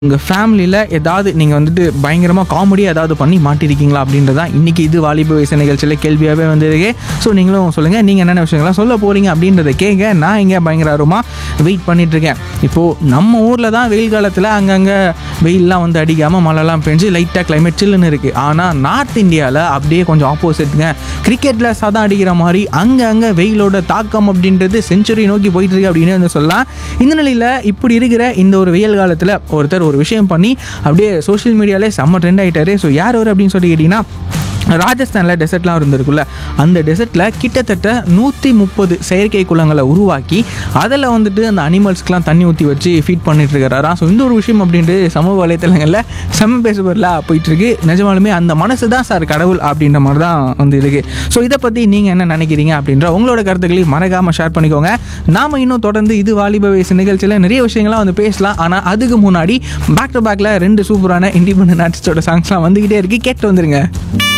உங்கள் ஃபேமிலியில் ஏதாவது நீங்கள் வந்துட்டு பயங்கரமாக காமெடியாக ஏதாவது பண்ணி மாட்டிருக்கீங்களா அப்படின்றதான் இன்றைக்கி இது வாலிப வயசு நிகழ்ச்சியில் கேள்வியாகவே வந்திருக்கு ஸோ நீங்களும் சொல்லுங்கள் நீங்கள் என்னென்ன விஷயங்கள்லாம் சொல்ல போகிறீங்க அப்படின்றத கேட்க நான் இங்கே பயங்கர ஆர்வமாக வெயிட் பண்ணிகிட்ருக்கேன் இப்போது நம்ம ஊரில் தான் வெயில் காலத்தில் அங்கங்கே வெயிலெலாம் வந்து அடிக்காமல் மழைலாம் பெஞ்சு லைட்டாக climate சில்லுன்னு இருக்குது ஆனால் நார்த் இந்தியாவில் அப்படியே கொஞ்சம் ஆப்போசிட்டுங்க கிரிக்கெட்டில் சதம் அடிக்கிற மாதிரி அங்கே அங்கே வெயிலோட தாக்கம் அப்படின்றது செஞ்சுரி நோக்கி போயிட்டு இருக்கு அப்படின்னு வந்து சொல்லலாம் இந்த நிலையில் இப்படி இருக்கிற இந்த ஒரு வெயில் காலத்தில் ஒருத்தர் ஒரு விஷயம் பண்ணி அப்படியே சோஷியல் மீடியாலே செம்ம ட்ரெண்ட் ஆகிட்டாரு ஸோ யார் அவர் அப்படின்னு சொல்லி கேட்டிங்கன்னா ராஜஸ்தானில் டெசர்ட்லாம் இருந்திருக்குல்ல அந்த டெசர்ட்டில் கிட்டத்தட்ட நூற்றி முப்பது செயற்கை குளங்களை உருவாக்கி அதில் வந்துட்டு அந்த அனிமல்ஸ்க்குலாம் தண்ணி ஊற்றி வச்சு ஃபீட் பண்ணிட்டு இருக்காராம் ஸோ இந்த ஒரு விஷயம் அப்படின்ட்டு சமூக வலைத்தளங்களில் செம்ம பேசுபொருளா போயிட்டு இருக்கு நிஜமாலுமே அந்த மனசு தான் சார் கடவுள் அப்படின்ற மாதிரி தான் வந்து இருக்கு ஸோ இதை பற்றி நீங்கள் என்ன நினைக்கிறீங்க அப்படின்ற உங்களோட கருத்துக்களையும் மறக்காமல் ஷேர் பண்ணிக்கோங்க நாம இன்னும் தொடர்ந்து இது வாலிப வயசு நிகழ்ச்சியில் நிறைய விஷயங்கள்லாம் வந்து பேசலாம் ஆனால் அதுக்கு முன்னாடி பேக் டு பேக்கில் ரெண்டு சூப்பரான இண்டிபெண்டன்ட் ஆர்டிஸ்டோட சாங்ஸ்லாம் வந்துக்கிட்டே இருக்கு கேட்டு வந்துருங்க